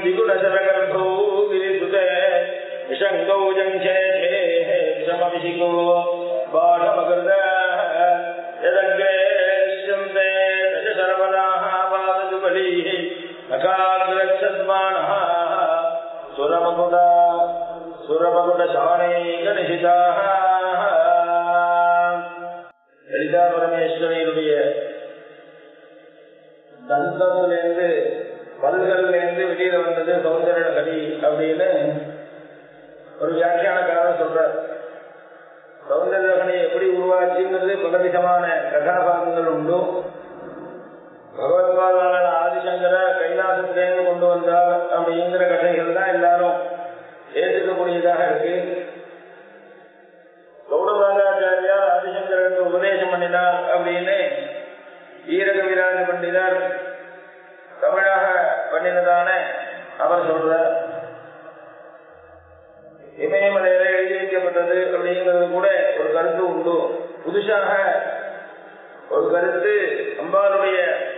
द्विगुणशरगर्भौ गिरिसुते विशङ्गौ जङ्घे विषमभिषिको बाणमकृत यदग्रे दृश्यन्ते दशशरपदाः पादतु बलीः नकाग्रच्छद्मानः सुरमकुटा சுரமகுடசானேகனிஷிதாக லலிதா பரமேஸ்வரியுடைய தந்தத்திலேருந்து பல்கள்லேருந்து வெளியில வந்தது சௌந்தர கடி அப்படின்னு ஒரு வியாக்கியானக்காரர் சொல்றார் சௌந்தரகனை எப்படி உருவாச்சுங்கிறது பலவிதமான கதாபாகங்கள் உண்டு பகவத்பாதான ஆதிசங்கர கைலாசத்திலேருந்து கொண்டு வந்தார் அப்படிங்கிற கதைகள் தான் எல்லாரும் ஏற்றுக்கக்கூடியதாக இருக்கு கௌடபாதாச்சாரியா ஆதிசங்கரனுக்கு உபதேசம் பண்ணினார் அப்படின்னு ஈரகவிராஜ பண்டிதர் தமிழாக பண்ணினதான அவர் சொல்றார் இமயமலையில எழுதி வைக்கப்பட்டது அப்படிங்கிறது கூட ஒரு கருத்து உண்டு புதுசாக ஒரு கருத்து அம்பாளுடைய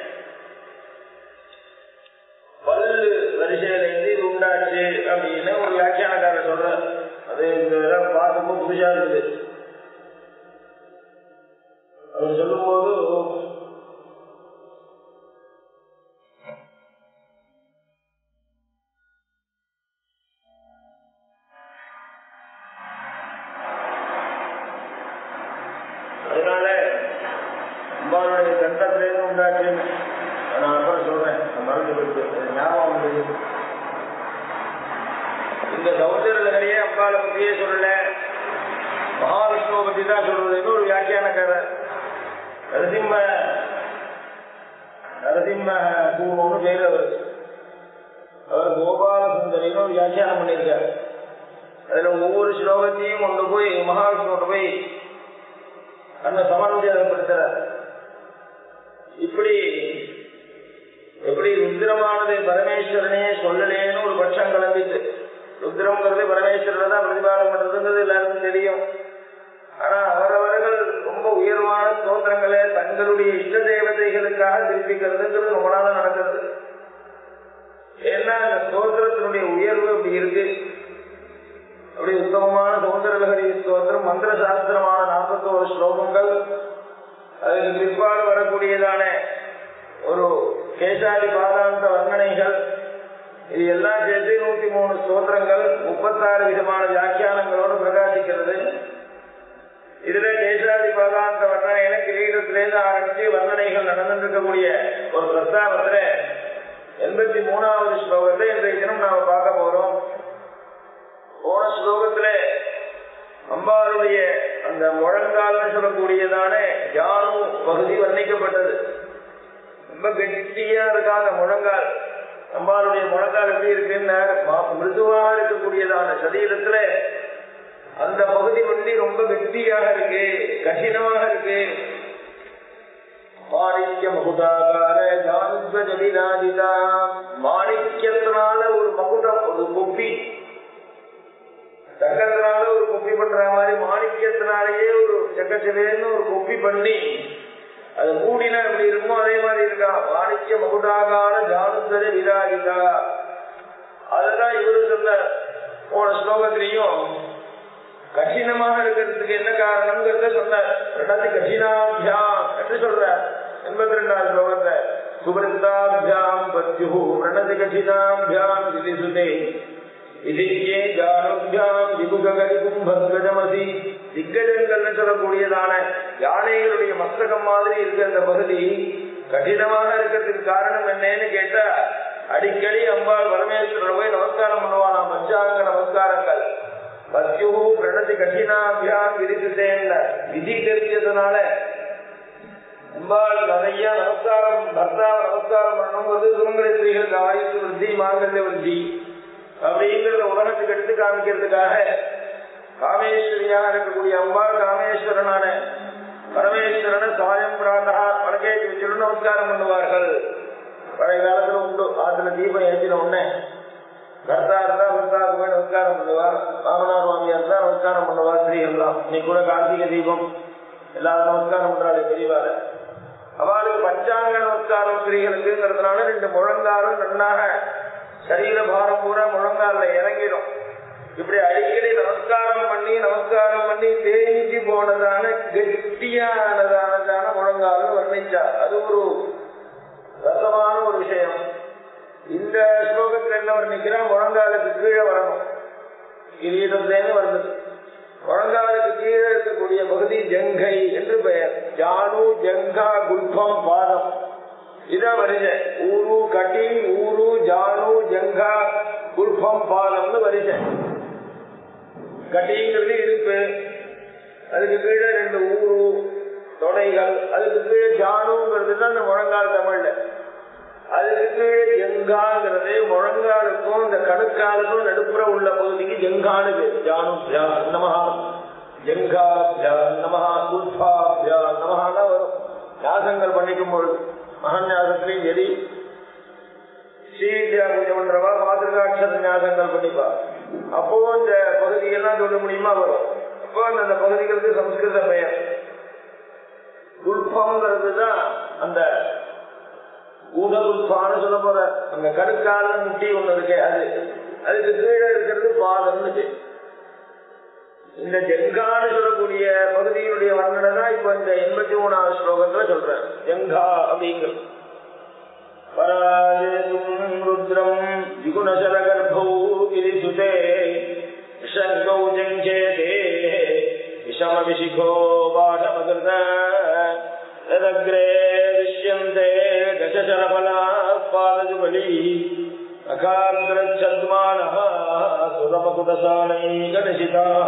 பல்லு வரிசையில இருந்து இது உண்டாச்சு அப்படின்னு ஒரு வியாக்கியானக்காரர் சொல்றார் அது இந்த இதெல்லாம் பார்க்கும்போது புதுசா இருக்குது அவர் சொல்லும்போது அதனால அம்பாளுடைய தண்டத்திலேருந்து உண்டாச்சுன்னு நான் அப்புறம் சொல்றேன் நான் மறந்து போயிட்டு எனக்கு ஞாபகம் வந்தது இந்த சௌந்தர லகரியே அம்பாளை பத்தியே சொல்லல மகாவிஷ்ணுவை பத்தி தான் சொல்றது இன்னொரு வியாக்கியானக்காரர் நரசிம்ம நரசிம்ம பூன்னு பேர் அவர் அவர் கோபால சுந்தரின்னு ஒரு வியாக்கியானம் பண்ணியிருக்கார் அதுல ஒவ்வொரு ஸ்லோகத்தையும் கொண்டு போய் மகாவிஷ்ணுவோட போய் அந்த சமன்வயப்படுத்துறார் இப்படி எப்படி ருத்ரமானது பரமேஸ்வரனே சொல்லலேன்னு ஒரு பட்சம் கிளம்பிச்சு ருத்ரம்ங்கிறது பரமேஸ்வரனை தான் பிரதிபாதம் பண்றதுங்கிறது எல்லாருக்கும் தெரியும் ஆனா அவரவர்கள் ரொம்ப உயர்வான ஸ்தோத்திரங்களை தங்களுடைய இஷ்ட தேவதைகளுக்காக திருப்பிக்கிறதுங்கிறது ரொம்ப நாளா நடக்கிறது ஏன்னா அந்த ஸ்தோத்திரத்தினுடைய உயர்வு அப்படி இருக்கு அப்படி உத்தமமான சௌந்தரலகரி ஸ்தோத்திரம் மந்திர சாஸ்திரமான நாற்பத்தோரு ஸ்லோகங்கள் அதுக்கு பிற்பாடு வரக்கூடியதான ஒரு கேசாதி பாதாந்த வர்ணனைகள் இது எல்லாம் சேர்த்து நூத்தி மூணு ஸ்தோத்திரங்கள் முப்பத்தாறு விதமான வியாக்கியானங்களோடு பிரகாசிக்கிறது இதுல கேசாதி பாதாந்த வர்ணனையில கிரீடத்திலேருந்து ஆரம்பிச்சு வர்ணனைகள் நடந்துட்டு இருக்கக்கூடிய ஒரு பிரஸ்தாபத்துல எண்பத்தி மூணாவது ஸ்லோகத்தை இன்றைய தினம் நாம பார்க்க போறோம் போன ஸ்லோகத்துல அம்பாளுடைய அந்த முழங்கால்னு சொல்லக்கூடியதான யானு பகுதி வர்ணிக்கப்பட்டது ரொம்ப கெட்டியா இருக்காங்க முழங்கால் அம்பாளுடைய முழங்கால் எப்படி இருக்குன்னு மிருதுவா இருக்கக்கூடியதான சரீரத்துல அந்த பகுதி வந்து ரொம்ப கெட்டியாக இருக்கு கடினமாக இருக்கு மாணிக்க மகுடாகார ஜானுஜலிராஜிதா மாணிக்கத்தினால ஒரு மகுடம் ஒரு குப்பி தங்கத்தினால ஒரு குப்பி பண்ற மாதிரி மாணிக்கத்தினாலேயே ஒரு செக்கச்சிலேன்னு ஒரு குப்பி பண்ணி அது மூடினா எப்படி இருக்குமோ அதே மாதிரி இருக்கா மாணிக்க மகுடாகான ஜானுசர விராஜிதா அதுதான் இவரு சொன்ன போன ஸ்லோகத்திலையும் கடினமாக இருக்கிறதுக்கு என்ன காரணம்ங்கிறத சொன்னார் ரெண்டாவது கடினாபியாம் என்று சொல்ற எண்பத்தி ரெண்டாவது ஸ்லோகத்தை சுபிருத்தாபியாம் பத்யு பிரணதி கடினாபியாம் விதிசுதே இதிக்கே ஜானுபியாம் விபுகரிக்கும் பத்கஜமசி திக்கஜங்கள்னு சொல்லக்கூடியதான யானைகளுடைய மஸ்தகம் மாதிரி இருக்க அந்த பகுதி கடினமாக இருக்கிறதுக்கு காரணம் என்னன்னு கேட்டா அடிக்கடி அம்பாள் பரமேஸ்வரர் போய் நமஸ்காரம் பண்ணுவானாம் பஞ்சாங்க நமஸ்காரங்கள் பத்யு பிரணதி கடினாபியாம் விதிசுதேன் விதி தெரிஞ்சதுனால அம்பாள் நிறைய நமஸ்காரம் பர்த்தாவை நமஸ்காரம் பண்ணும்போது சுமங்கல ஸ்திரீகளுக்கு ஆயுசு விருத்தி மாங்கல்ய விருத்தி அப்படிங்கிறத உலகத்துக்கு எடுத்து காமிக்கிறதுக்காக காமேஸ்வரியாக இருக்கக்கூடிய அம்பாள் காமேஸ்வரனான பரமேஸ்வரனை சாயம் பிராண்டா வடக்கேற்றி வச்சுட்டு நமஸ்காரம் பண்ணுவார்கள் பழைய காலத்துல உண்டு ஆத்துல தீபம் ஏற்றின உடனே கர்த்தா இருந்தா கர்த்தாவுக்கு போய் நமஸ்காரம் பண்ணுவார் மாமனார் மாமியார் இருந்தா நமஸ்காரம் பண்ணுவார் ஸ்ரீகள்லாம் இன்னைக்கு கூட கார்த்திகை தீபம் எல்லாரும் நமஸ்காரம் பண்றாரு பெரியவாரு அவளுக்கு பஞ்சாங்க நமஸ்காரம் ஸ்திரீகளுக்குங்கிறதுனால ரெண்டு முழங்காலும் நன்னாக சரீர பாரம் பூரா முழங்கால இறங்கிடும் இப்படி அடிக்கடி நமஸ்காரம் பண்ணி நமஸ்காரம் பண்ணி தேஞ்சி போனதான கெட்டியானதானதான முழங்காலம் வர்ணிச்சார் அது ஒரு ரசமான ஒரு விஷயம் இந்த ஸ்லோகத்துல என்ன வர்ணிக்கிறான் முழங்காலுக்கு கீழே வரணும் கிரீடத்தேன்னு வர்ணது முழங்காலுக்கு கீழே இருக்கக்கூடிய பகுதி ஜங்கை என்று பெயர் ஜானு ஜங்கா குல்பம் பாதம் இதான் வரிசை ஊரு கட்டி ஊரு ஜானு ஜங்கா குல்பம் பாதம்னு வரிசை கட்டிங்கிறது இடுப்பு அதுக்கு கீழே ரெண்டு ஊரு தொடைகள் அதுக்கு கீழே ஜானுங்கிறது தான் இந்த முழங்கால் தமிழ்ல அதுக்கு கீழே ஜங்காங்கிறது முழங்காலுக்கும் இந்த கணுக்காலுக்கும் நடுப்புற உள்ள பகுதிக்கு ஜங்கானு பேர் ஜானு நமஹா ஜங்கா நமஹா குல்பா நமஹானா வரும் யாசங்கள் பண்ணிக்கும் பொழுது மகன்யாசத்திலையும் சரி ஸ்ரீவித்யா பூஜை பண்றவா மாதிருகாட்சர ஞாசங்கள் பண்ணிப்பா அப்போ இந்த பகுதியெல்லாம் சொல்ல முடியுமா வரும் அப்போ அந்த பகுதிகளுக்கு சம்ஸ்கிருத பெயர் குல்பம்ங்கிறது தான் அந்த ஊடகுல்பான்னு சொல்ல போற அந்த கருக்கால முட்டி ஒண்ணு இருக்கே அது அதுக்கு கீழே இருக்கிறது பாதம்னு இந்த ஜங்கான்னு சொல்லக்கூடிய பகுதியினுடைய வர்ணனை தான் இப்ப இந்த எண்பத்தி மூணாவது ஸ்லோகத்துல சொல்றேன் ஜங்கா அப்படிங்கிறது பராஜேதும் ருத்ரம் விகுணசர கர்ப்பௌ கிரிசுதே சங்கௌ ஜங்கேதே விஷம விசிகோ பாடமகிருத ததக்ரே திருஷ்யந்தே தசசரபலா பாதஜுபலி அகாந்திரச்சத்மானः சுரமகுடசானைகணசிதாः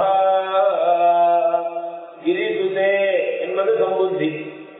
கிரிசுதே என்பது சம்புத்தி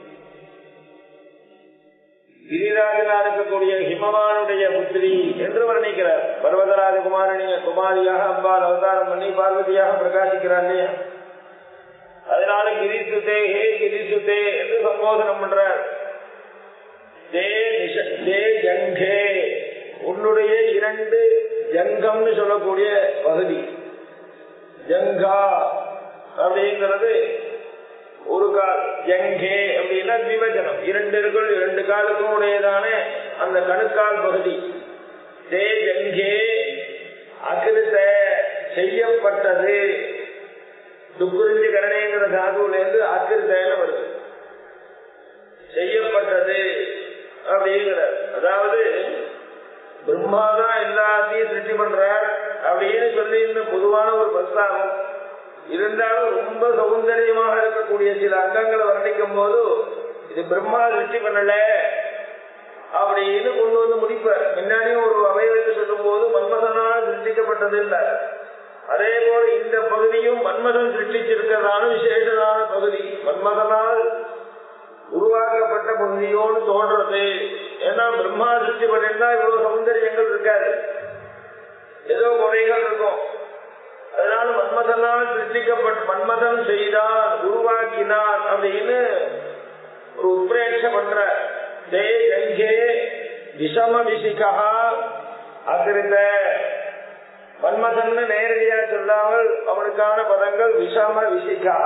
கிரிராஜனா இருக்கக்கூடிய ஹிமவானுடைய புத்திரி என்று வர்ணிக்கிறார் பர்வதராஜ குமாரணிய குமாரியாக அம்பாள் அவதாரம் பண்ணி பார்வதியாக பிரகாசிக்கிறார் இல்லையா அதனால கிரிசுதே ஹே கிரிசுதே என்று சம்போதனம் பண்றார் தே நிஷ- தே ஜங்கே உன்னுடைய இரண்டு ஜங்கம்னு சொல்லக்கூடிய பகுதி ஜங்கா அப்படிங்கிறது ஒரு கால் ஜங்கே அப்படின்னா விபஜனம் இரண்டு இருக்குள் இரண்டு காலுக்கும் உடையதான அந்த கணுக்கால் பகுதி தே ஜங்கே அகிருத்த செய்யப்பட்டது துக்குறிஞ்சி கரணேங்கிற தாதுல இருந்து அகிருத்தன்னு வருது செய்யப்பட்டது அப்படிங்கிற அதாவது பிரம்மாதான் எல்லாத்தையும் சிருஷ்டி பண்றார் அப்படின்னு சொல்லி இந்த பொதுவான ஒரு பிரஸ்தாபம் இருந்தாலும் ரொம்ப சௌந்தரியமாக இருக்கக்கூடிய சில அங்கங்களை வர்ணிக்கும் போது இது பிரம்மா சிருஷ்டி பண்ணல அப்படின்னு கொண்டு வந்து முடிப்பார் முன்னாடியும் ஒரு அவைவத்தை சொல்லும் போது மன்மதனால் சிருஷ்டிக்கப்பட்டது இல்லை அதே போல இந்த பகுதியும் மன்மதன் சிருஷ்டிச்சிருக்கிறதான விசேஷமான பகுதி மன்மதனால் உருவாக்கப்பட்ட பகுதியோடு தோன்றது ஏன்னா பிரம்மா சிருஷ்டி பண்ணிருந்தா இவ்வளவு சௌந்தரியங்கள் இருக்காது ஏதோ குறைகள் இருக்கும் அதனால மன்மதனால் சிருஷ்டிக்கப்பட்ட மன்மதன் செய்தான் உருவாக்கினான் அப்படின்னு ஒரு உத்ரேட்ச பண்ற தே கங்கே விஷம விசிகா அகிருத மன்மதன் நேரடியா சொல்லாமல் அவனுக்கான பதங்கள் விஷம விசிகா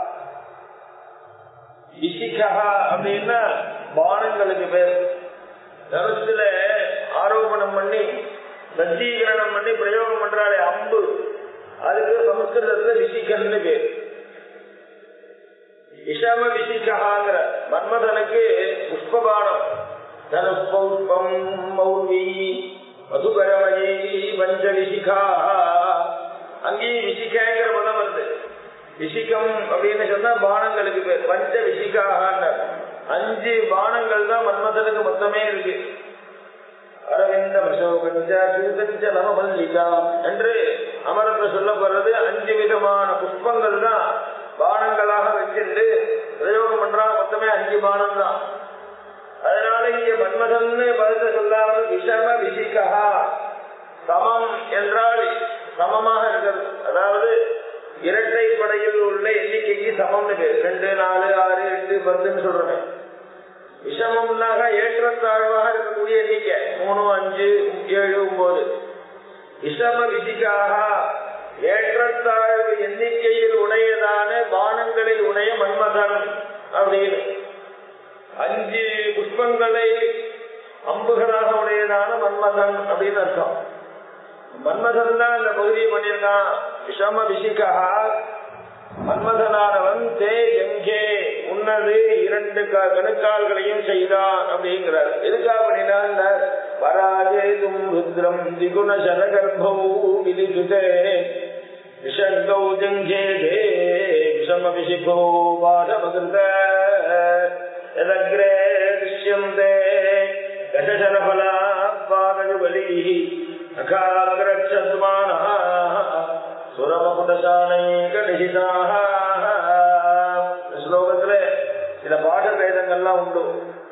விசிகா அப்படின்னா பானங்களுக்கு பேர் தனுசுல ஆரோபணம் பண்ணி சஜ்ஜீகரணம் பண்ணி பிரயோகம் பண்றாளே அம்பு அதுக்கு சமஸ்கிருதத்துல விசிகன்னு பேர் விஷம விசிகாங்கிற மன்மதனுக்கு புஷ்பபானம் தனுஷ்பௌஷ்பம் மௌர்வி மதுகரமயி பஞ்ச விசிகா அங்கேயும் விசிகாங்கிற பதம் வருது விசிகம் அப்படின்னு சொன்னா பானங்களுக்கு பேர் பஞ்ச விசிகாக அஞ்சு பானங்கள் தான் மன்மதனுக்கு மொத்தமே இருக்கு அரவிந்த பிரசோகஞ்ச நவமல்லிகா என்று அமரத்துல சொல்லப்படுறது அஞ்சு விதமான புஷ்பங்கள் தான் பானங்களாக வச்சிருந்து பிரயோகம் பண்றா மொத்தமே அஞ்சு பானம் தான் அதனால இங்க மன்மதன்னு பதத்தை சொல்லாமல் விஷம விசிகா சமம் என்றால் சமமாக இருக்கிறது அதாவது இரட்டை படையில் உள்ள எண்ணிக்கைக்கு சமம்னு பேர் ரெண்டு நாலு ஆறு எட்டு பத்துன்னு சொல்றேன் விஷமம்னாக ஏற்றத்தாழ்வாக இருக்கக்கூடிய எண்ணிக்கை மூணு அஞ்சு ஏழு ஒன்பது விஷம விசிகாக ஏற்றத்தாழ்வு எண்ணிக்கையில் உடையதான பானங்களை உடைய மன்மதன் அப்படின்னு அஞ்சு புஷ்பங்களை அம்புகளாக உடையதான பண்ணியதான மன்மதன் அப்படின்னு அர்த்தம் மன்மதன் தான் இந்த பகுதியை பண்ணியிருக்கான் விஷம விஷிகா மன்மதனானவன் தே எங்கே உன்னது இரண்டு க- கணுக்கால்களையும் செய்தான் அப்படிங்கிறார் எதுக்காக பண்ணினான் பராஜேதும் ருத்ரம் திகுண சரகர்பௌ விதிசுதே விஷங்கௌ ஜங்கேதே விஷம விஷிகோ பாடமகிருத यदग्रे दृश्यन्ते दशशरफला पादयुगलीः अखाग्रक्षद्मानः சுரமகுடசானைகடிஷிதாக ஸ்லோகத்துல சில பாட வேதங்கள்லாம் உண்டு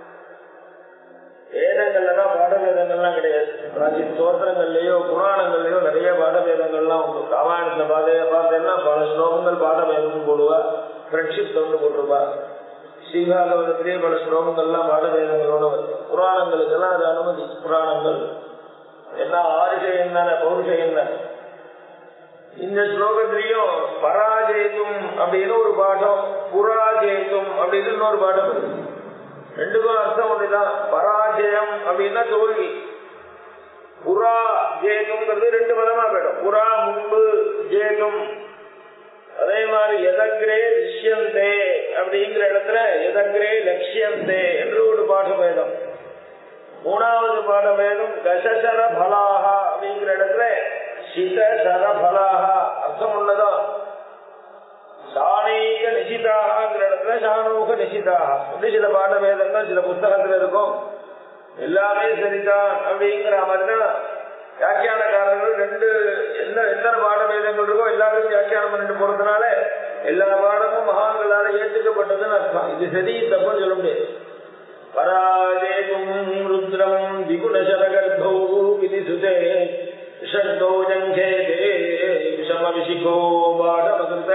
வேதங்கள்ல தான் பாட வேதங்கள்லாம் கிடையாது பிராச்சீன சோத்திரங்கள்லயோ புராணங்கள்லயோ நிறைய பாட வேதங்கள்லாம் உண்டு ராமாயணத்துல பாதைய பார்த்தேன்னா பல ஸ்லோகங்கள் பாட வேதம் போடுவா ஃப்ரெண்ட்ஷிப் தொண்டு போட்டுருவா ஸ்ரீபாகவதத்திலேயே பல ஸ்லோகங்கள்லாம் பாட வேதங்களோட வருது புராணங்களுக்கெல்லாம் அது அனுமதி புராணங்கள் என்ன ஆறுகை என்ன பௌருஷை என்ன இந்த ஸ்லோகத்திலையும் பராஜேதும் அப்படின்னு ஒரு பாடம் புராஜேதும் அப்படின்னு இன்னொரு பாடம் இருக்கு ரெண்டுக்கும் அர்த்தம் ஒண்ணுதான் பராஜயம் அப்படின்னா தோல்வி புறா ஜேதுங்கிறது ரெண்டு பதமா போயிடும் புறா முன்பு ஜேதும் அதே மாதிரி எதக்ரே ரிஷ்யந்தே அப்படிங்கிற இடத்துல எதக்ரே லட்சியந்தே என்று ஒரு பாட வேதம் மூணாவது பாட வேதம் தசசர பலாகா அப்படிங்கிற இடத்துல சித சர பலாகா அர்த்தம் உள்ளதான் சாணீக நிசிதாகிற இடத்துல சாணூக நிசிதாக இப்படி சில பாட வேதங்கள் சில புஸ்தகத்துல இருக்கும் எல்லாமே சரிதான் அப்படிங்கிற மாதிரிதான் வியாக்கியானக்காரர்கள் ரெண்டு என்ன எத்தனை பாட வேதங்கள் இருக்கோ எல்லாருக்கும் வியாக்கியானம் பண்ணிட்டு போறதுனால எல்லா பாடமும் மகான்களால ஏற்றுக்கப்பட்டதுன்னு அர்த்தம் இது சரி தப்புன்னு சொல்ல முடியாது பராஜேதும் ருத்ரம் திகுணசரகர்பௌ விதிசுதே விஷண்டோ ஜங்கேதே விஷம விஷிகோ பாடமகிருத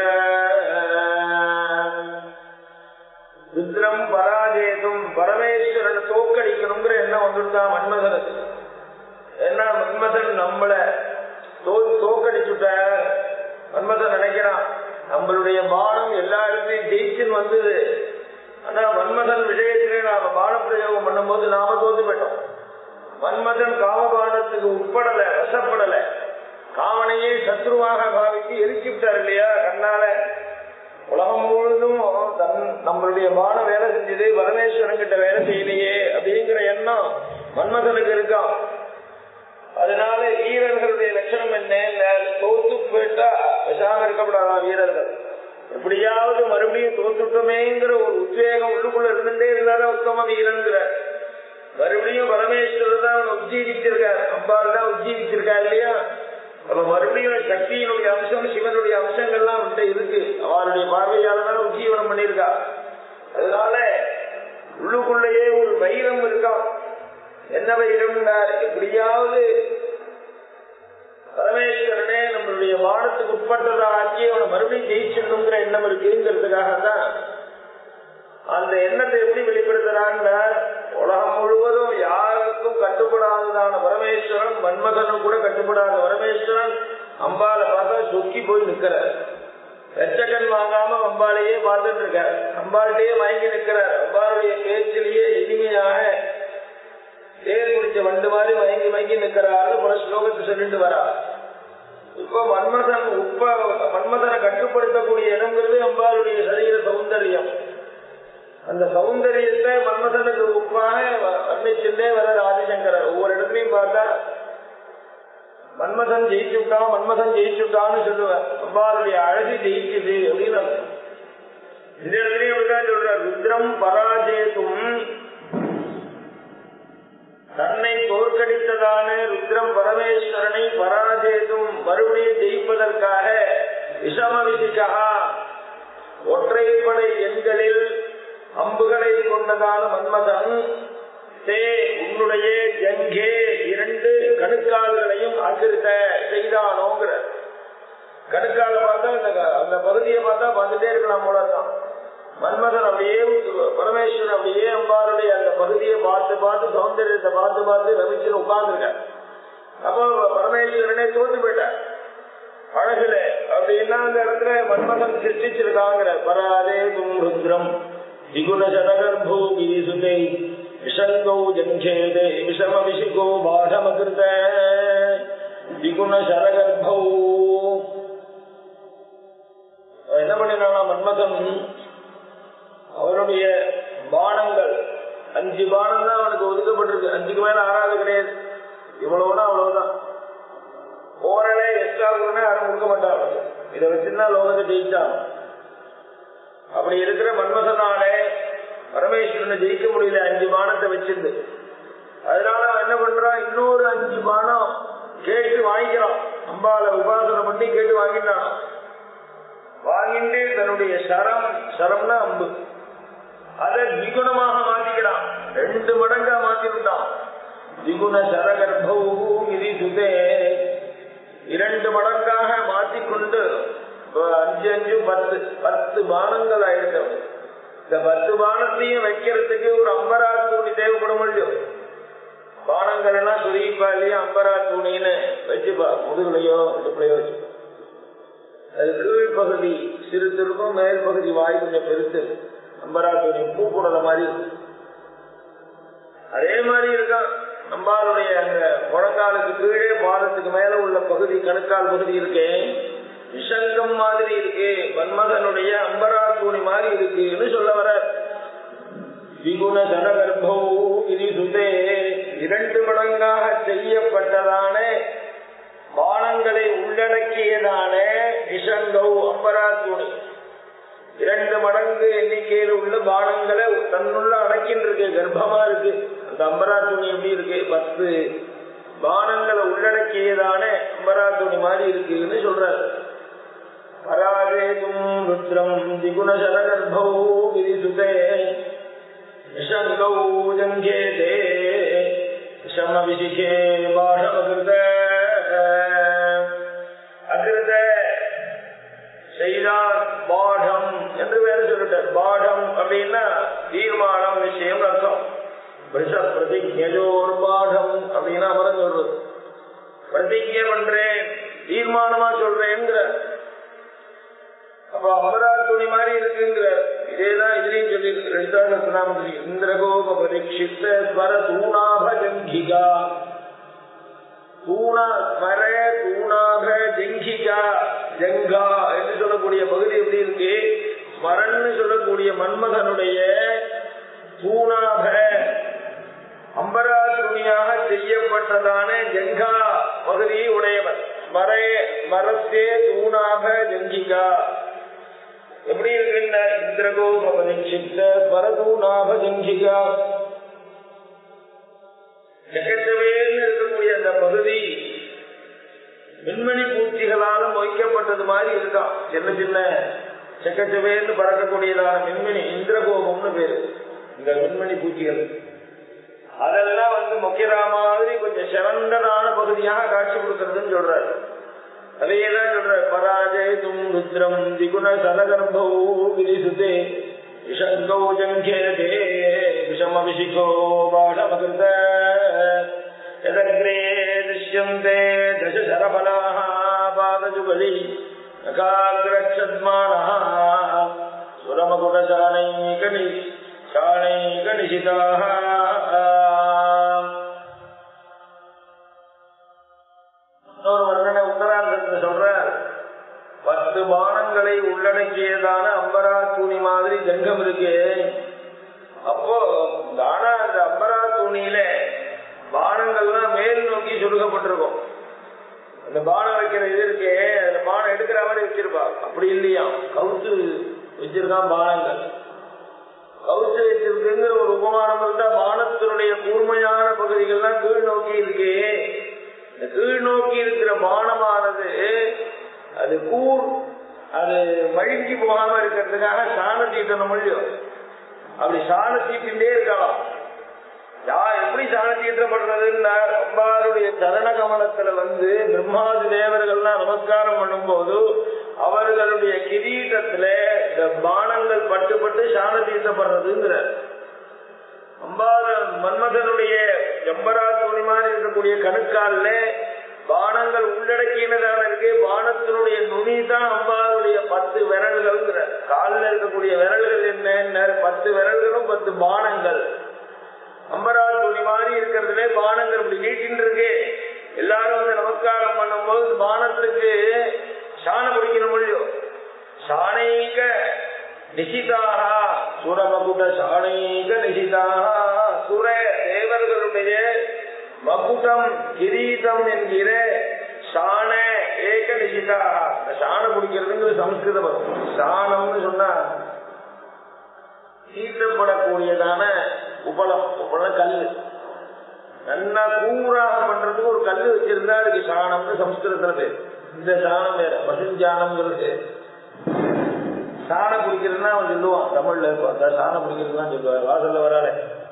ருத்ரம் பராஜேதும் பரமேஸ்வரன் தோக்கடிக்கணுங்கிற எண்ணம் வந்துட்டான் மன்மதனுக்கு ஏன்னா மன்மதன் நம்மள தோ தோக்கடிச்சுட்ட மன்மதன் நினைக்கிறான் நம்மளுடைய பானம் எல்லா இடத்துலயும் ஜெயிச்சுன்னு வந்தது ஆனா மன்மதன் விஷயத்திலே நாம பான பிரயோகம் பண்ணும்போது நாம தோத்து போயிட்டோம் மன்மதன் காமபானத்துக்கு உட்படல வசப்படல காமனையே சத்ருவாக பாவித்து எரிச்சுட்டார் இல்லையா கண்ணால உலகம் முழுதும் தன் நம்மளுடைய பான வேலை செஞ்சது பரமேஸ்வரன் கிட்ட வேலை செய்யலையே அப்படிங்கிற எண்ணம் மன்மதனுக்கு இருக்கான் அதனால வீரர்களுடைய லட்சணம் என்ன தோத்து போயிட்டா பேசாம இருக்கப்படாதான் வீரர்கள் எப்படியாவது மறுபடியும் தோத்துட்டோமேங்கிற ஒரு உத்வேகம் உள்ளுக்குள்ள இருந்துட்டே இருந்தாலும் உத்தம வீரன்கிற மறுபடியும் பரமேஸ்வரர் தான் உஜ்ஜீவிச்சிருக்கார் அம்பாள் தான் உஜ்ஜீவிச்சிருக்கார் இல்லையா அப்ப மறுபடியும் சக்தியினுடைய அம்சம் சிவனுடைய அம்சங்கள்லாம் வந்து இருக்கு அவருடைய பார்வையால தான் உஜ்ஜீவனம் பண்ணியிருக்கா அதனால உள்ளுக்குள்ளேயே ஒரு வைரம் இருக்கா என்ன வைரம்னார் எப்படியாவது பரமேஸ்வரனே நம்மளுடைய வானத்துக்கு உட்பட்டதா ஆக்கி அவனை மறுபடியும் ஜெயிச்சிடணுங்கிற எண்ணம் இருக்குங்கிறதுக்காகத்தான் அந்த எண்ணத்தை எப்படி வெளிப்படுத்துறான்னா உலகம் முழுவதும் யாருக்கும் கட்டுப்படாததான பரமேஸ்வரன் மன்மதனும் கூட கட்டுப்படாத பரமேஸ்வரன் அம்பால பார்த்தா சொக்கி போய் நிக்கிறார் வெச்சக்கன் வாங்காம அம்பாலையே பார்த்துட்டு இருக்கார் அம்பாள்கிட்டயே மயங்கி நிற்கிறார் அம்பாளுடைய பேச்சிலேயே இனிமையாக தேர் முடிச்ச வண்டு மாதிரி மயங்கி மயங்கி நிற்கிறாரு பல ஸ்லோகத்தை சொல்லிட்டு வரா இப்போ மன்மதன் உப்ப மன்மதனை கட்டுப்படுத்தக்கூடிய இடங்கிறது அம்பாளுடைய சரீர சௌந்தரியம் அந்த சௌந்தரியத்தை மன்மதனுக்கு உப்பாக வர்ணிச்சுட்டே வர ஆதிசங்கரர் ஒவ்வொரு இடத்துலயும் பார்த்தா மன்மதன் ஜெயிச்சுட்டான் மன்மதன் ஜெயிச்சுட்டான்னு சொல்லுவேன் அம்பாளுடைய அழகு ஜெயிச்சுது அப்படின்னு அர்த்தம். இந்த இடத்துலயும் அப்படிதான் சொல்றார் ருத்ரம் பராஜேதும் தன்னை தோற்கடித்ததான ருத்ரம் பரமேஸ்வரனை பராஜேதும் மறுபடியும் ஜெயிப்பதற்காக விஷம விசிகா ஒற்றைப்படை எண்களில் அம்புகளை கொண்டதான மன்மதன் தே உன்னுடைய ஜங்கே இரண்டு கணுக்கால்களையும் அகிர்த்த செய்தானோங்கிற கணுக்கால பார்த்தா இந்த அந்த பகுதியை பார்த்தா பார்த்துட்டே இருக்கலாம் போல தான் மன்மதன் அப்படியே பரமேஸ்வரன் அப்படியே அம்பாருடைய அந்த பகுதியை பார்த்து பார்த்து சௌந்தரியத்தை பார்த்து பார்த்து ரமிச்சு உட்கார்ந்துருக்க அப்போ பரமேஸ்வரனே தோத்து போயிட்டார் அழகுல அப்படின்னா அந்த இடத்துல மன்மதன் சிருஷ்டிச்சிருக்காங்கிற பராதே தும் ருத்ரம் திகுண ஜனகர்பூ கிரிசுதை விஷங்கோ ஜங்கேதே விஷம விஷிகோ பார பாடமகிருத திகுண சரகர்பௌ என்ன பண்ணினானா மன்மதன் அவனுடைய பானங்கள் அஞ்சு பானம் தான் அவனுக்கு ஒதுக்கப்பட்டிருக்கு அஞ்சுக்கு மேல ஆறாவது கிடையாது இவ்வளவுனா அவ்வளவுதான் ஓரளே எக்ஸ்ட்ரா கூட யாரும் கொடுக்க மாட்டாங்க இதை வச்சுதான் லோகத்தை ஜெயிச்சான் அப்படி இருக்கிற மன்மதனாலே பரமேஸ்வரனை ஜெயிக்க முடியல அஞ்சு பானத்தை வச்சிருந்து அதனால அவன் என்ன பண்றான் இன்னொரு அஞ்சு பானம் கேட்டு வாங்கிக்கிறான் அம்பால உபாசனை பண்ணி கேட்டு வாங்கிட்டான் வாங்கிட்டு தன்னுடைய சரம் சரம்னா அம்பு அதை திகுணமாக மாத்திக்கிறான் ரெண்டு மடங்கா மாத்தி விட்டான் திகுண சரகர்பௌ இது சுதே இரண்டு மடங்காக மாத்திக்கொண்டு அஞ்சு அஞ்சு பத்து பத்து பானங்கள் ஆயிடுச்சு இந்த பத்து பானத்தையும் வைக்கிறதுக்கு ஒரு அம்பரா தூணி தேவைப்படும் இல்லையோ பானங்கள் எல்லாம் சுரீப்பா இல்லையா அம்பரா தூணின்னு வச்சுப்பா முதுகுலையோ இடுப்புலையோ வச்சு அது கீழ் பகுதி சிறுத்து இருக்கும் மேல் பகுதி வாய் கொஞ்சம் பெருத்து அம்பரா துணி பூக்குடல மாதிரி அதே மாதிரி இருக்கான் அம்பாளுடைய அந்த முழங்காலுக்கு கீழே பாதத்துக்கு மேல உள்ள பகுதி கணுக்கால் பகுதி இருக்கே விஷங்கம் மாதிரி இருக்கு மன்மதனுடைய அம்பரா தூணி மாதிரி இருக்குன்னு சொல்ல வர விகுண சனகர்பௌ இது சுதே இரண்டு மடங்காக செய்யப்பட்டதான பானங்களை உள்ளடக்கியதான விஷங்கௌ அம்பரா தூணி இரண்டு மடங்கு எண்ணிக்கையில் உள்ள பானங்களை தன்னுள்ள அடக்கின்றிருக்கு கர்ப்பமா இருக்கு அந்த அம்பரா துணி எப்படி இருக்கு பத்து பானங்களை உள்ளடக்கியதான அம்பரா துணி மாதிரி இருக்குன்னு சொல்றாரு பராஜேதும் ருத்ரம் திகுண சரகர்பௌ விரிசுதே விஷங்கௌ ஜங்கேதே விஷம விசிகே பாஷமகிருத அகிருத செய்தார் பாடம் என்று வேற சொல்லிட்டார் பாடம் அப்படின்னா தீர்மானம் விஷயம் அர்த்தம் பிரதிஜோர் பாடம் அப்படின்னா அமரம் சொல்றது பிரதிஜை பண்றேன் தீர்மானமா சொல்றேங்கிற அப்ப அமரா துணி மாதிரி இருக்குங்கிற இதேதான் இதுலயும் சொல்லி ரெண்டாவது சுனாமி இந்திரகோப பரீட்சித்த ஸ்வர தூணாப ஜங்கிகா தூணா ஸ்மர தூணாக ஜங்கிகா ஜங்கா என்று சொல்லக்கூடிய பகுதி எப்படி இருக்கு ஸ்மரன்னு சொல்லக்கூடிய மன்மகனுடைய தூணாக அம்பரா துணியாக செய்யப்பட்டதான ஜங்கா பகுதியை உடையவர் ஸ்மரே ஸ்மரத்தே தூணாக ஜங்கிகா எப்படி இருக்கின்ற இந்திரகோபனிஷித்த ஸ்வரதூணாக ஜங்கிகா செகச்சவேன்னு இருக்கக்கூடிய அந்த பகுதி மின்மணி பூச்சிகளால மொய்க்கப்பட்டது மாதிரி இருக்கான் சின்ன சின்ன செக்கச்சவேன்னு பறக்கக்கூடியதான மின்மணி இந்திரகோபம்னு பேரு இந்த மின்மணி பூச்சிகள் அதெல்லாம் வந்து முக்கியரா மாதிரி கொஞ்சம் சிறந்ததான பகுதியாக காட்சி கொடுக்கறதுன்னு சொல்றாரு அதையெல்லாம் சொல்ற பராஜய தும் ருத்ரம் திகுண சலகர்பௌ விரிசுதே விஷங்கௌ ஜங்கேதே விஷமபிஷிகோ பாடமகிருத यदग्रे दृश्यन्ते दशशरफलाः पादजुगली नकाग्रक्षद्मानः सुरमकुटचाणैकनि चाणैकनिशिताः இன்னொரு வர்ணனை உத்தராந்தத்துல சொல்றார் பத்து பானங்களை உள்ளடக்கியதான அம்பரா தூணி மாதிரி ஜங்கம் இருக்கு அப்போ தானா அந்த அம்பரா தூணியில பானங்கள்லாம் மேல் நோக்கி சுருக்கப்பட்டிருக்கும் அந்த பானம் வைக்கிற இது இருக்கே அந்த பானம் எடுக்கிற மாதிரி வச்சிருப்பா அப்படி இல்லையா கவுத்து வச்சிருக்கான் பானங்கள் கவுத்து வச்சிருக்குங்கிற ஒரு உபமானம் இருந்தா பானத்தினுடைய கூர்மையான பகுதிகள்லாம் கீழ் நோக்கி இருக்கு இந்த கீழ் நோக்கி இருக்கிற பானமானது அது கூர் அது மழுங்கி போகாம இருக்கிறதுக்காக சாண தீட்டணும் முடியும் அப்படி சாண தீட்டின்றே இருக்கலாம் யா எப்படி சாணத்தீட்டப்படுறதுன்னா அம்பாருடைய சரண கமலத்துல வந்து பிரம்மாதி தேவர்கள்லாம் நமஸ்காரம் பண்ணும்போது அவர்களுடைய கிரீட்டத்துல இந்த பானங்கள் பட்டு பட்டு சாண தீட்டப்படுறதுங்கிற அம்பாத மன்மதனுடைய எம்பரா துணி மாதிரி இருக்கக்கூடிய கணுக்கால்ல பானங்கள் உள்ளடக்கினதான இருக்கு பானத்தினுடைய நுனி தான் அம்பாருடைய பத்து விரல்கள்ங்கிற காலில் இருக்கக்கூடிய விரல்கள் என்ன பத்து விரல்களும் பத்து பானங்கள் அம்பரா துணி மாதிரி இருக்கிறதுலே பானங்கள் இப்படி நீட்டின்னு இருக்கு பண்ணும்போது பானத்துக்கு சாணம் பிடிக்கிற முடியும் சாணைக நிஷிதாக சுரமகுட சாணைக நிஷிதாக சுர தேவர்களுடைய மகுடம் கிரீடம் என்கிற சாண ஏக நிஷிதாக இந்த சாணம் பிடிக்கிறதுங்கிறது சம்ஸ்கிருத பதம் சாணம்னு சொன்னா தீட்டப்படக்கூடியதான உபலம் உபலம் கல்லு நல்லா கூறாக பண்றதுக்கு ஒரு கல்லு வச்சிருந்தா அதுக்கு சாணம்னு சம்ஸ்கிருதத்துல பேர் இந்த சாணம் வேற பசுஞ்சாணம்ங்கிறது சாணம் குடிக்கிறதுனா அவன் சொல்லுவான் தமிழ்ல பார்த்தா சாணம் குடிக்கிறதுனா சொல்லுவார் வாசல்ல வராளே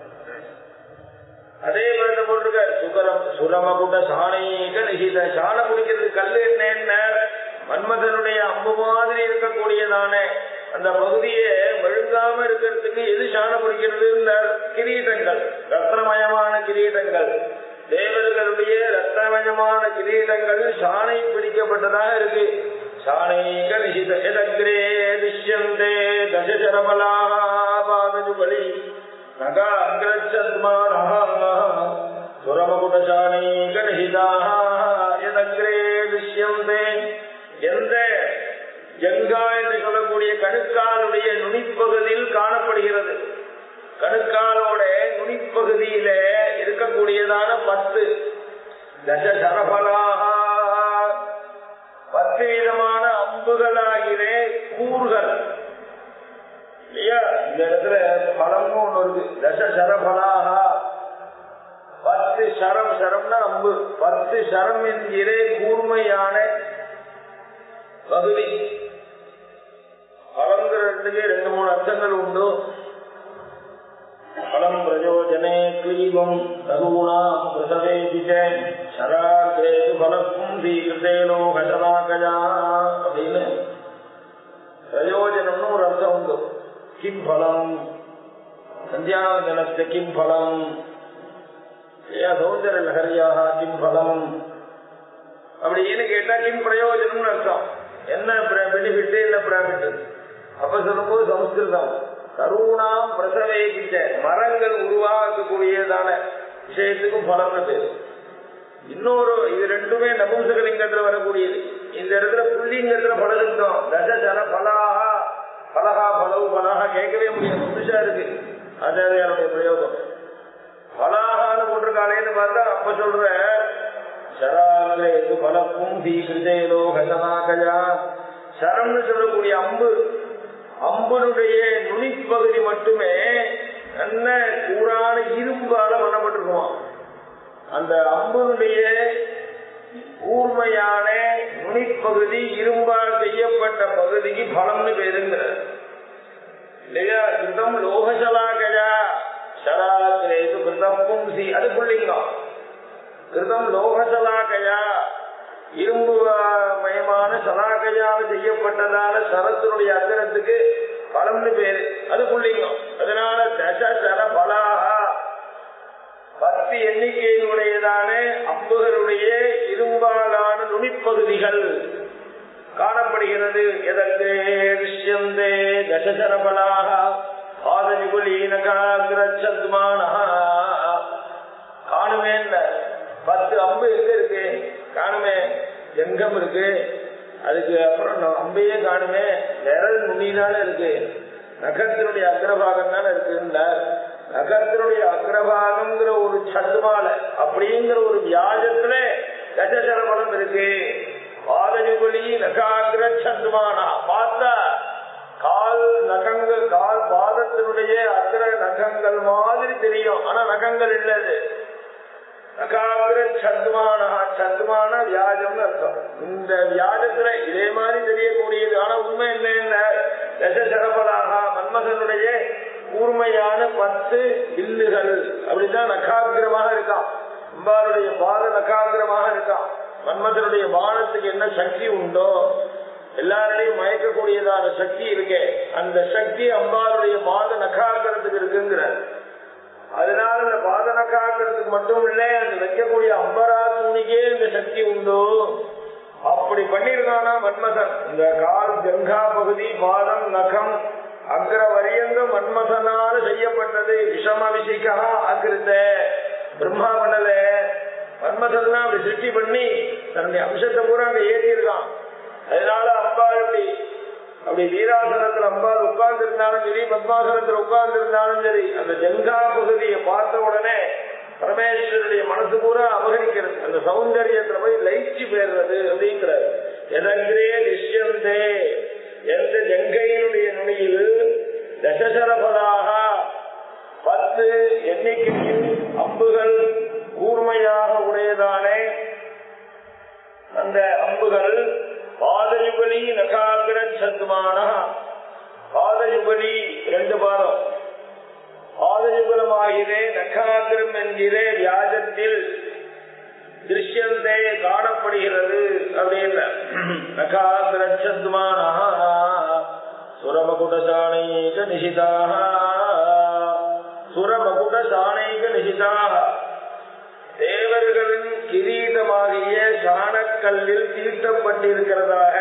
அதே மாதிரி போட்டிருக்காரு சுகரம் சுரமகுட சாணீக நிகித சாணம் குடிக்கிறது கல்லு என்ன மன்மதனுடைய அம்பு மாதிரி இருக்கக்கூடியதான அந்த பகுதியை மெழுங்காம இருக்கிறதுக்கு எது சாணம் குடிக்கிறது கிரீடங்கள் ரத்னமயமான கிரீடங்கள் தேவர்களுடைய ரத்னமயமான கிரீடங்கள் சாணை பிடிக்கப்பட்டதாக இருக்கு சாணைக நிஷித எதக்ரே திஷ்யந்தே தசரபலாபாதஜுபலி சுரமகுடசாணீக நிஷிதாக எதக்ரே திஷ்யந்தே எந்த ஜங்கா என்று சொல்லக்கூடிய கணுக்காலுடைய நுனிப்பகுதியில் காணப்படுகிறது கணுக்காலோட நுனிப்பகுதியில இருக்கக்கூடியதான பத்து தச சரபலாக பத்து விதமான அம்புகளாகிற கூறுகள் இல்லையா இந்த இடத்துல பலமும் ஒண்ணு இருக்கு தச சரபலாக பத்து சரம் சரம்னா அம்பு பத்து சரம் என்கிற கூர்மையான பகுதி பலங்கிறதுக்கு ரெண்டு மூணு அர்த்தங்கள் உண்டு பலம் பிரயோஜனே கிளீபம் தருணாம் பிரசவேதி சராகிரேது பலக்கும் தீகிருதேனோ கசலாகயா அப்படின்னு பிரயோஜனம்னு ஒரு அர்த்தம் உண்டு கிம் பலம் சந்தியாவந்தனஸ்ய கிம் பலம் சௌந்தர லகரியாக கிம் பலம் அப்படின்னு கேட்டா கிம் பிரயோஜனம்னு அர்த்தம் என்ன பெனிஃபிட் என்ன ப்ராஃபிட் அப்ப சொல்லும்போது சமஸ்கிருதம் கருணாம் பிரசவேகிச்ச மரங்கள் உருவாக்கக்கூடியதான விஷயத்துக்கும் பலம்னு பேரு இன்னொரு இது ரெண்டுமே நபும்சகலிங்கத்துல வரக்கூடியது இந்த இடத்துல புள்ளிங்கத்துல பலசுத்தம் தச ஜன பலாகா பலகா பலவு பலகா கேட்கவே முடியாது புதுசா இருக்கு ஆச்சாரியாருடைய பிரயோகம் பலாகான்னு போட்டிருக்காளேன்னு பார்த்தா அப்ப சொல்ற சராகிரேது பலக்கும் தீகிருதேலோ கசனாகயா சரம்னு சொல்லக்கூடிய அம்பு அம்பனுடைய நுனிப்பகுதி மட்டுமே நல்ல கூறான இரும்பால பண்ணப்பட்டிருக்குமா அந்த அம்பனுடைய கூர்மையான நுனிப்பகுதி இரும்பால் செய்யப்பட்ட பகுதிக்கு பலம்னு பேருங்கிற இல்லையா கிருதம் லோகசலாகயா சராகிரேது கிருதம் பும்சி அது புள்ளிங்கம் கிருதம் லோகசலாகையா இரும்பு மயமான சலாகையால் செய்யப்பட்டதால சரத்தினுடைய அகரத்துக்கு பலம்னு பேரு அது புள்ளிங்கம் அதனால தச சர பலாகா பத்து எண்ணிக்கையினுடையதான அம்புகளுடைய இரும்பாலான நுனிப்பகுதிகள் காணப்படுகிறது எதற்கு விஷயந்தே தசசரபலாக ஆதனிகுலீனகாகிரச்சத்மானா காணுமே பத்து அம்பு எங்க இருக்கு காணுமே எங்கம் இருக்கு அதுக்கு அப்புறம் அம்பையே காணுமே விரல் நுனிதானே இருக்கு நகத்தினுடைய அக்ரபாகம் தானே இருக்குன்னார் நகத்தினுடைய அக்ரபாகம்ங்கிற ஒரு சத்துமால அப்படிங்கிற ஒரு வியாஜத்துல கஜசரபலம் இருக்கு பாதனிபுலி நகாகிர சந்துமானா பார்த்தா கால் நகங்கள் கால் பாதத்தினுடைய அக்ர நகங்கள் மாதிரி தெரியும் ஆனா நகங்கள் இல்லது நகாகிர சந்துமானா சந்துமான வியாஜம்னு அர்த்தம் இந்த வியாஜத்துல இதே மாதிரி தெரியக்கூடியது ஆனா உண்மை என்ன தசசரபலாக மன்மதனுடைய கூர்மையான பத்து வில்லுகள் அப்படிதான் நகாகிரமாக இருக்கான் அம்பாளுடைய பாத நகாகிரமாக இருக்கான் மன்மதனுடைய பானத்துக்கு என்ன சக்தி உண்டோ எல்லாரையும் மயக்கக்கூடியதான சக்தி இருக்கே அந்த சக்தி அம்பாளுடைய பாத நகாகிரத்துக்கு இருக்குங்கிற அதனால இந்த பாத நகாகிரத்துக்கு மட்டும் இல்ல அந்த வைக்கக்கூடிய அம்பரா தூணிக்கே இந்த சக்தி உண்டோ அப்படி பண்ணிருக்கானா மன்மதன் இந்த கால் கங்கா பகுதி பாதம் நகம் அக்ர வரியங்க மன்மதனால செய்யப்பட்டது விஷம விஷிகா அகிருத்த பிரம்மா பண்ணல மன்ம மன்மதன் அப்படி சிருஷ்டி பண்ணி தன்னுடைய அம்சத்தை பூரா அங்க ஏற்றிருக்கான் அதனால அம்பாள் இப்படி அப்படி வீராசனத்துல அம்பாள் உட்கார்ந்து இருந்தாலும் சரி பத்மாசனத்துல உட்கார்ந்து இருந்தாலும் சரி அந்த ஜங்கா பகுதியை பார்த்த உடனே பரமேஸ்வருடைய மனசு பூரா அபகரிக்கிறது அந்த சௌந்தரியத்துல போய் லயிச்சு போயிடுறது அப்படிங்கிறார் எதங்கிரே நிஷ்யந்தே எந்த ஜங்கையினுடைய நுனியில் தசசரபதாக பத்து எண்ணிக்கையில் அம்புகள் கூர்மையாக உடையதானே அந்த அம்புகள் பாதயுகலி நகாகிர சத்மான பாதயுகலி ரெண்டு பாதம் பாதயுகலமாகிறே நகாகிரம் என்கிறே வியாஜத்தில் திருஷ்யந்தே காணப்படுகிறது அப்படின்னு நகாகிர சத்மான சுரமகுட சாணைக நிஷிதாக சுரமகுட சாணைக நிஷிதாக தேவர்களின் கிரீடமாகிய சாணக்கல்லில் தீட்டப்பட்டிருக்கிறதாக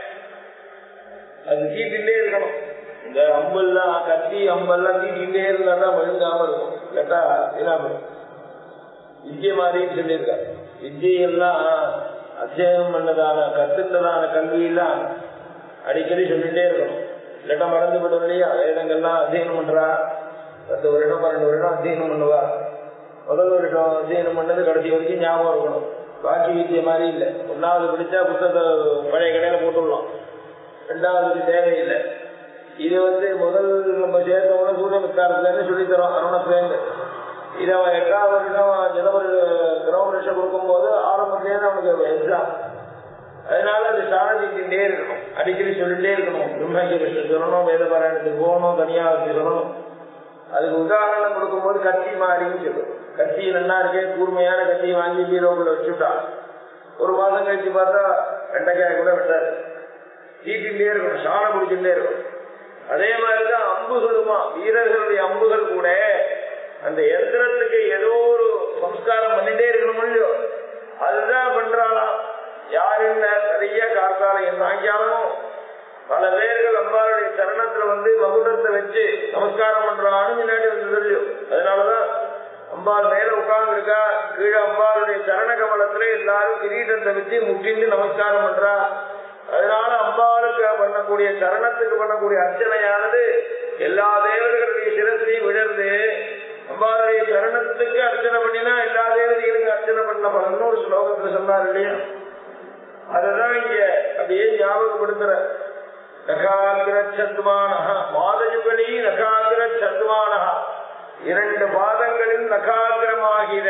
அது தீட்டிலே இருக்கணும் இந்த அம்பெல்லாம் கத்தி அம்பெல்லாம் தீட்டிலே இருந்தா தான் விழுங்காம இருக்கும் கேட்டா இல்லாம வித்ய மாதிரின்னு சொல்லியிருக்காரு வித்தியெல்லாம் அத்தியனம் பண்ணதான கத்துட்டதான கல்வியெல்லாம் அடிக்கடி சொல்லிட்டே இருக்கணும் இல்லாட்டா மறந்து விடும் இல்லையா வேதங்கள்லாம் அத்தியனம் பண்றா பத்து வருடம் பன்னெண்டு வருடம் அத்தியனம் பண்ணுவா முதல் வருஷம் அத்தியனம் பண்ணது கடைசி வரைக்கும் ஞாபகம் இருக்கணும் பாக்கி வித்திய மாதிரி இல்லை ஒன்னாவது படிச்சா புத்தகத்தை பழைய கடையில போட்டுடலாம் ரெண்டாவதுக்கு தேவையில்லை இது வந்து முதல் நம்ம சேர்த்தவங்க சூரிய மித்தாரத்துலேருந்து சொல்லி தரோம் அருணத்துலேருந்து இதை அவன் எட்டாவது வருஷம் ஜனவரி கிரௌண்ட் வருஷம் கொடுக்கும்போது ஆரம்பத்துலேருந்து அவனுக்கு எக்ஸாம் அதனால அது சாரதிக்கிட்டே இருக்கணும் அடிக்கடி சொல்லிட்டே இருக்கணும் பிரம்மகிருஷ்ணன் சொல்லணும் வேத பாராயணத்துக்கு போகணும் தனியாக வச்சு சொல்லணும் அதுக்கு உதாரணம் கொடுக்கும்போது கத்தி மாறின்னு சொல்லும் கத்தி நல்லா இருக்கே கூர்மையான கத்தியை வாங்கி பீரோக்குள்ள வச்சுட்டா ஒரு மாதம் கழிச்சு பார்த்தா வெண்டைக்காய் கூட விட்டாரு தீட்டிலே இருக்கணும் சாணம் குடிச்சுட்டே இருக்கணும் அதே மாதிரிதான் அம்புகளுமா வீரர்களுடைய அம்புகள் கூட அந்த எந்திரத்துக்கு ஏதோ ஒரு சம்ஸ்காரம் பண்ணிட்டே இருக்கணும் இல்லையோ அதுதான் பண்றாளாம் யாருன்னு நிறைய கார்த்தாலையும் சாயங்காலமும் பல பேர்கள் அம்பாளுடைய சரணத்துல வந்து மகுடத்தை வச்சு நமஸ்காரம் பண்றான்னு முன்னாடி வந்து சொல்லியும் அதனாலதான் அம்பாள் மேல உட்கார்ந்து இருக்கா கீழே அம்பாளுடைய சரண கமலத்துல எல்லாரும் கிரீடத்தை வச்சு முட்டிந்து நமஸ்காரம் பண்றா அதனால அம்பாளுக்கு பண்ணக்கூடிய சரணத்துக்கு பண்ணக்கூடிய அர்ச்சனையானது எல்லா தேவர்களுடைய சிரத்திலையும் விழருது அம்பாளுடைய சரணத்துக்கு அர்ச்சனை பண்ணினா எல்லா தேவதைகளுக்கு அர்ச்சனை பண்ண பலன்னு ஒரு ஸ்லோகத்துல சொன்னார் இல்லையா அதுதான் இங்க அப்படியே ஞாபகப்படுத்துற நகாகிர சத்வானஹ பாதயுகலி நகாகிர சத்வானஹ இரண்டு பாதங்களில் நகாகிரமாகிற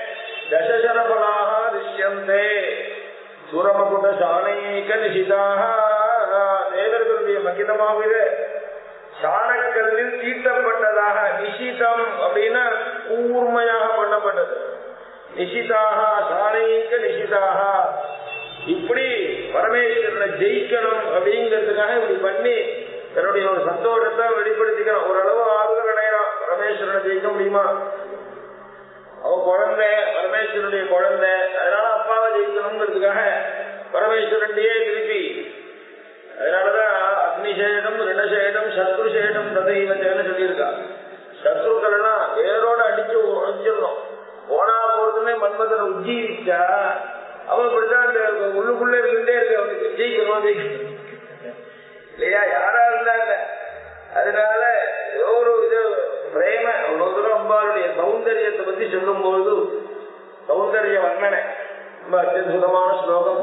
தசசரபலாக திருஷ்யந்தே சுரமகுட சாணீக நிஷிதாக தேவர்களுடைய மகிதமாகிற சாணக்கல்லில் தீட்டப்பட்டதாக நிஷிதம் அப்படின்னா கூர்மையாக பண்ணப்பட்டது நிஷிதாக சாணீக நிஷிதாக இப்படி பரமேஸ்வரனை ஜெயிக்கணும் அப்படிங்கிறதுக்காக இப்படி பண்ணி தன்னுடைய ஒரு சந்தோஷத்தை வெளிப்படுத்திக்கிறான் ஓரளவு ஆறுதல் அடையறான் பரமேஸ்வரனை ஜெயிக்க முடியுமா அவன் குழந்தை பரமேஸ்வரனுடைய குழந்தை அதனால அப்பாவை ஜெயிக்கணுங்கிறதுக்காக பரமேஸ்வரன்டையே திருப்பி அதனாலதான் அக்னிசேடம் ரிணசேடம் சத்ருசேடம் ததைவத்தேன்னு சொல்லியிருக்கா சத்ருக்கள் எல்லாம் வேரோட அடிச்சு அடிச்சிடணும் போனா போறதுமே மன்மதனை உஜ்ஜீவிச்சா அவன் இப்படிதான் அந்த உள்ளுக்குள்ள இருந்துட்டே இருக்கு அவனுக்கு ஜெயிக்கணும் ஜெயிக்கணும் இல்லையா யாரா இருந்தாங்க அதனால ஏதோ ஒரு இது பிரேம அவ்வளவு தூரம் அம்பாளுடைய சௌந்தரியத்தை பத்தி சொல்லும் போது சௌந்தரிய வர்ணனை ரொம்ப அத்தியுதமான ஸ்லோகம்